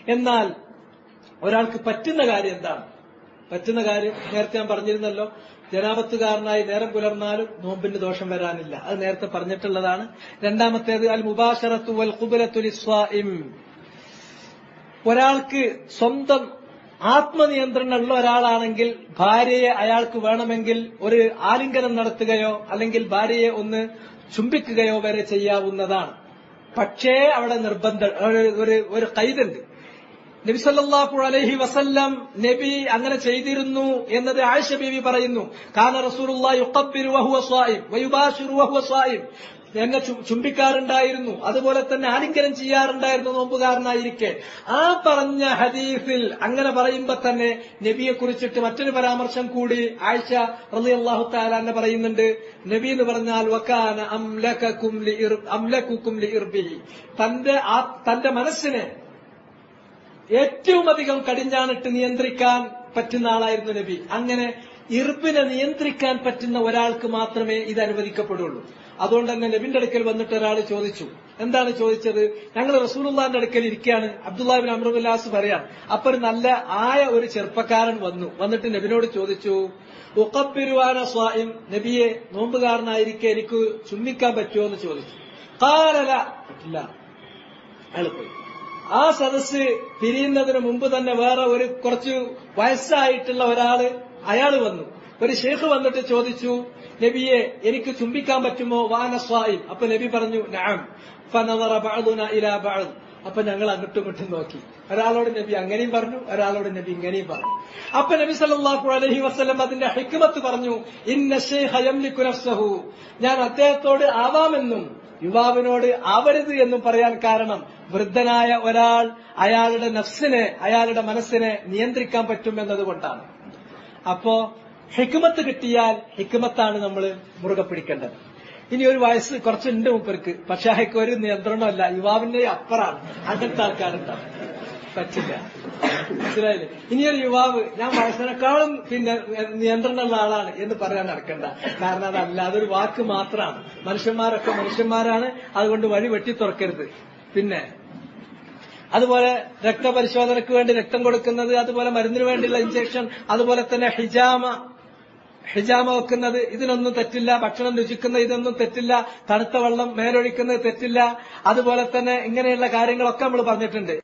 എന്നാൽ ഒരാൾക്ക് പറ്റുന്ന കാര്യം എന്താണ് പറ്റുന്ന കാര്യം നേരത്തെ ഞാൻ പറഞ്ഞിരുന്നല്ലോ ജനാപത്തുകാരനായി നേരം പുലർന്നാലും നോമ്പിന് ദോഷം വരാനില്ല അത് നേരത്തെ പറഞ്ഞിട്ടുള്ളതാണ് രണ്ടാമത്തേത് അൽ മുബാഷറത്തു വൽ ഖുബലത്തുൽ ഇസ്വാഇം ഒരാൾക്ക് സ്വന്തം ആത്മനിയന്ത്രണമുള്ള ഒരാളാണെങ്കിൽ ഭാര്യയെ അയാൾക്ക് വേണമെങ്കിൽ ഒരു ആലിംഗനം നടത്തുകയോ അല്ലെങ്കിൽ ഭാര്യയെ ഒന്ന് ചുംബിക്കുകയോ വരെ ചെയ്യാവുന്നതാണ് പക്ഷേ അവിടെ നിർബന്ധ ഒരു- ഒരു ഒരു കൈതുണ്ട് നബി സല്ലല്ലാഹു അലൈഹി വസല്ലം നബി അങ്ങനെ ചെയ്തിരുന്നു എന്നത് ആയിഷ ബീവി പറയുന്നു കാന റസൂലുള്ളാഹി യുഖബ്ബിറു വഹുവ സ്വായിം വയുബാശിറു വഹുവ സ്വായിം എന്നെ ചു- ചുംബിക്കാറുണ്ടായിരുന്നു അതുപോലെ തന്നെ ആലിംഗനം ചെയ്യാറുണ്ടായിരുന്നു നോമ്പുകാരനായിരിക്കെ ആ പറഞ്ഞ ഹദീസിൽ അങ്ങനെ പറയുമ്പോ തന്നെ നബിയെ കുറിച്ചിട്ട് മറ്റൊരു പരാമർശം കൂടി ആയിഷ റളിയല്ലാഹു തആല എന്ന് പറയുന്നുണ്ട് നബി എന്ന് പറഞ്ഞാൽ വക്കാന അംലകക്കും ലിഇർ അംലകുക്കും ലിഇർബിഹി തന്റെ ആ- തന്റെ മനസ്സിനെ ഏറ്റവും അധികം കടിഞ്ഞാണിട്ട് നിയന്ത്രിക്കാൻ പറ്റുന്ന ആളായിരുന്നു നബി അങ്ങനെ ഇർബിനെ നിയന്ത്രിക്കാൻ പറ്റുന്ന ഒരാൾക്ക് മാത്രമേ ഇത് അനുവദിക്കപ്പെടുള്ളൂ അതുകൊണ്ട് തന്നെ നബിന്റെ അടുക്കൽ വന്നിട്ട് ഒരാൾ ചോദിച്ചു എന്താണ് ചോദിച്ചത് ഞങ്ങൾ റസൂലുള്ളാന്റെ അടുക്കൽ ഇരിക്കുകയാണ് അബ്ദുല്ലാബിൻ അമ്രുല്ലാസ് പറയാം അപ്പൊ ഒരു നല്ല ആയ ഒരു ചെറുപ്പക്കാരൻ വന്നു വന്നിട്ട് നബിനോട് ചോദിച്ചു ഉക്കബിരുവാന സ്വായും നബിയെ നോമ്പുകാരനായിരിക്കെ എനിക്ക് ചുംബിക്കാൻ പറ്റുമോ എന്ന് ചോദിച്ചു കാലല പറ്റില്ല അയാൾ പോയി ആ സദസ്സ് പിരിയുന്നതിന് മുമ്പ് തന്നെ വേറെ ഒരു കുറച്ച് വയസ്സായിട്ടുള്ള ഒരാള് അയാൾ വന്നു ഒരു ഷേഖ് വന്നിട്ട് ചോദിച്ചു നബിയെ എനിക്ക് ചുംബിക്കാൻ പറ്റുമോ വാനസ്വായി അപ്പൊ നബി പറഞ്ഞു നാം ഫനവറ ബഅദുന ഇലാ ബഅദ് അപ്പൊ ഞങ്ങൾ അങ്ങോട്ടും ഇങ്ങോട്ടും നോക്കി ഒരാളോട് നബി അങ്ങനെയും പറഞ്ഞു ഒരാളോട് നബി ഇങ്ങനെയും പറഞ്ഞു അപ്പൊ നബി സല്ലല്ലാഹു അലൈഹി വസല്ലം അതിന്റെ ഹിക്മത്ത് പറഞ്ഞു ഇന്ന ശൈഖ യംലികു നഫ്സഹു ഞാൻ അദ്ദേഹത്തോട് ആവാമെന്നും യുവാവിനോട് ആവരുത് എന്നും പറയാൻ കാരണം വൃദ്ധനായ ഒരാൾ അയാളുടെ നഫ്സിനെ അയാളുടെ മനസ്സിനെ നിയന്ത്രിക്കാൻ പറ്റും എന്നതുകൊണ്ടാണ് അപ്പോ ഹിക്മത്ത് കിട്ടിയാൽ ഹിക്മത്താണ് നമ്മൾ മുറുകെ പിടിക്കേണ്ടത് ഇനി ഒരു വയസ്സ് കുറച്ചുണ്ട് മൂപ്പർക്ക് പക്ഷെ അയക്ക് ഒരു നിയന്ത്രണമല്ല യുവാവിന്റെ അപ്പറാണ് അങ്ങനത്തെ ആൾക്കാരുണ്ടാവും പറ്റില്ല മനസ്സിലായില്ലേ ഇനിയൊരു യുവാവ് ഞാൻ വയസ്സിനേക്കാളും പിന്നെ നിയന്ത്രണമുള്ള ആളാണ് എന്ന് പറയാൻ നടക്കണ്ട കാരണം അതല്ല അതൊരു വാക്ക് മാത്രമാണ് മനുഷ്യന്മാരൊക്കെ മനുഷ്യന്മാരാണ് അതുകൊണ്ട് വഴി വെട്ടി തുറക്കരുത് പിന്നെ അതുപോലെ രക്തപരിശോധനയ്ക്ക് വേണ്ടി രക്തം കൊടുക്കുന്നത് അതുപോലെ മരുന്നിന് വേണ്ടിയുള്ള ഇഞ്ചക്ഷൻ അതുപോലെ തന്നെ ഹിജാമ ഹിജാമ വെക്കുന്നത് ഇതിനൊന്നും തെറ്റില്ല ഭക്ഷണം രുചിക്കുന്ന ഇതൊന്നും തെറ്റില്ല തണുത്ത വെള്ളം മേലൊഴിക്കുന്നത് തെറ്റില്ല അതുപോലെ തന്നെ ഇങ്ങനെയുള്ള കാര്യങ്ങളൊക്കെ നമ്മൾ പറഞ്ഞിട്ടുണ്ട്